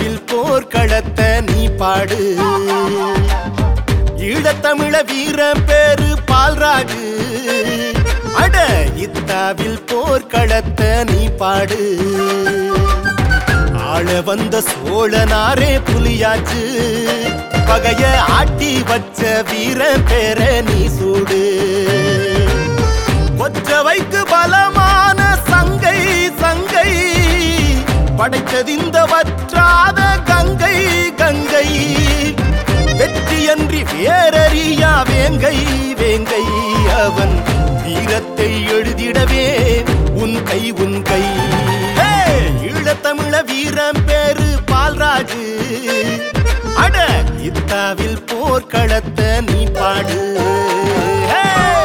இத்தாவில் போர்க்களத்தை நீ பாடு ஈழத்தமிழ வீரன் பேரு பால்ராஜு அட இத்தாவில் போர்க்களத்தை நீ பாடு ஆள வந்த சோழனாரே புலியாச்சு பகைய ஆட்டி வச்ச வீரன் பேர நீ சூடு கொற்றவைக்கு பலமான சங்கை சங்கை படைத்ததிந்த வற்றாத கங்கை கங்கை வெற்றியன்றி வேறறியா வேங்கை வேங்கை அவன் வீரத்தை எழுதிடவே உன் கை உன் கை ஹே! ஈழத்தமிழ வீரன் பேரு பால்ராஜு அட இத்தாவில் போர்க்களத்தை நீ பாடு ஹே!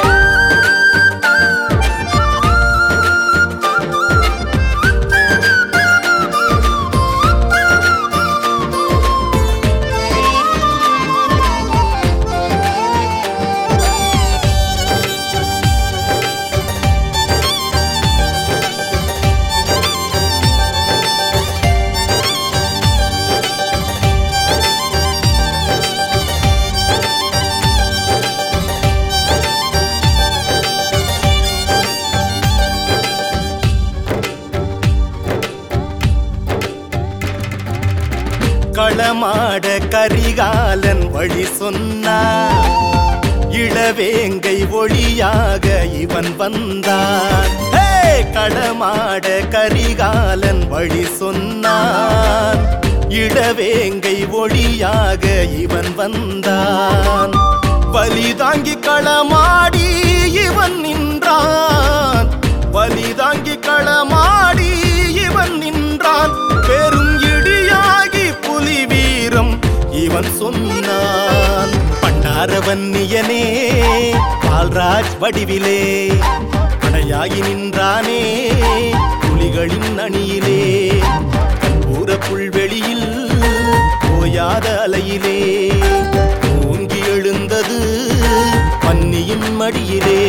களமாட கரிகாலன் வழி சொன்னார் இளவேங்கை ஒளியாக இவன் வந்தான் ஹே! களமாட கரிகாலன் வழி சொன்னான் இளவேங்கை ஒளியாக இவன் வந்தான் வலி தாங்கி களமாடி இவன் நின்றான் வலி தாங்கி களமாடி இவன் நின்றான் பெரும் இடியாகி புலி வீரம் இவன் சொன்னான் பண்டாரவன்னியனே பால்ராஜ் வடிவிலே படையாகி நின்றானே புலிகளின் அணியிலே கற்பூர புல்வெளியில் ஓயாத அலையிலே ஓங்கி எழுந்தது பன்னியின் மடியிலே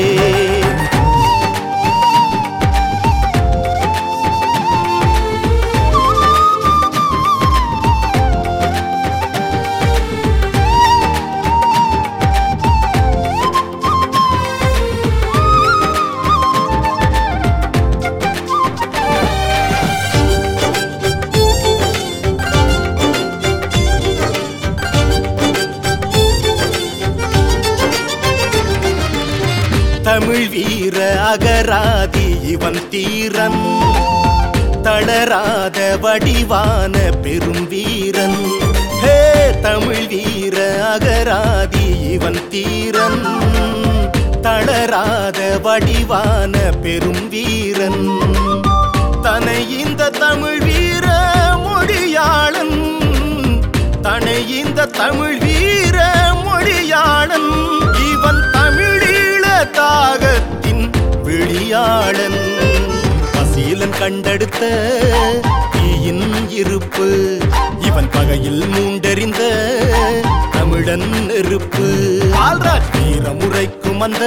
தமிழ் வீர அகராதி இவன் தீரன் தளராத வடிவான பெரும் வீரன் ஹே தமிழ் வீர அகராதி இவன் தீரன் தளராத வடிவான பெரும் வீரன் தனை இந்த தமிழ் வீர மொழியாளன் தனை இந்த தமிழ் வீர மொழியாளன் இவன் தமிழீழ தாகத்தின் வெளியாளன் பசீலன் கண்டெடுத்த தீயின் இருப்பு இவன் பகையில் மூண்டெறிந்த தமிழன் நெருப்பு ஆல்ராஜ் வீரமுறைக்கும் அந்த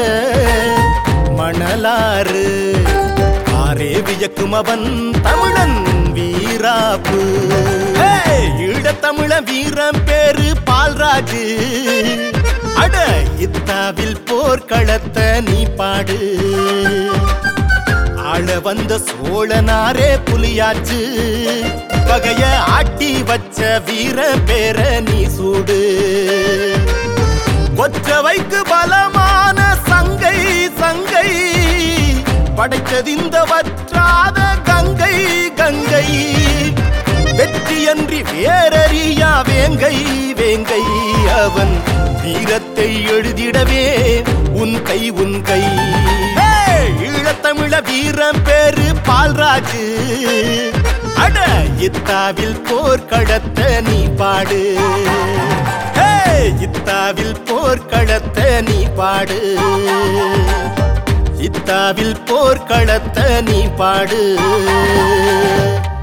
மணலாறு ஆரே வியக்கும் அவன் தமிழன் வீராப்பு ஹே! ஈழத்தமிழ வீரம் பேரு பால்ராஜு அட இத்தாவில் போர்க்களத்தை நீ பாடு ஆள வந்த சோழனாரே புலியாச்சு பகைய ஆட்டி வச்ச வீர பேர நீ சூடு கொற்றவைக்கு பலமான சங்கை சங்கை படைத்ததிந்த வற்றாத கங்கை கங்கை வெற்றியன்றி வேறறியா வேங்கை வேங்கை அவன் வீரத்தை எழுதிடவே உன் கை உன் கை ஹே! ஈழத்தமிழ வீரம் பேரு பால்ராஜு அட இத்தாவில் போர்க்களத்தை நீ பாடு ஹே! இத்தாவில் போர்க்களத்தை நீ பாடு இத்தாவில் போர்க்களத்தை நீ பாடு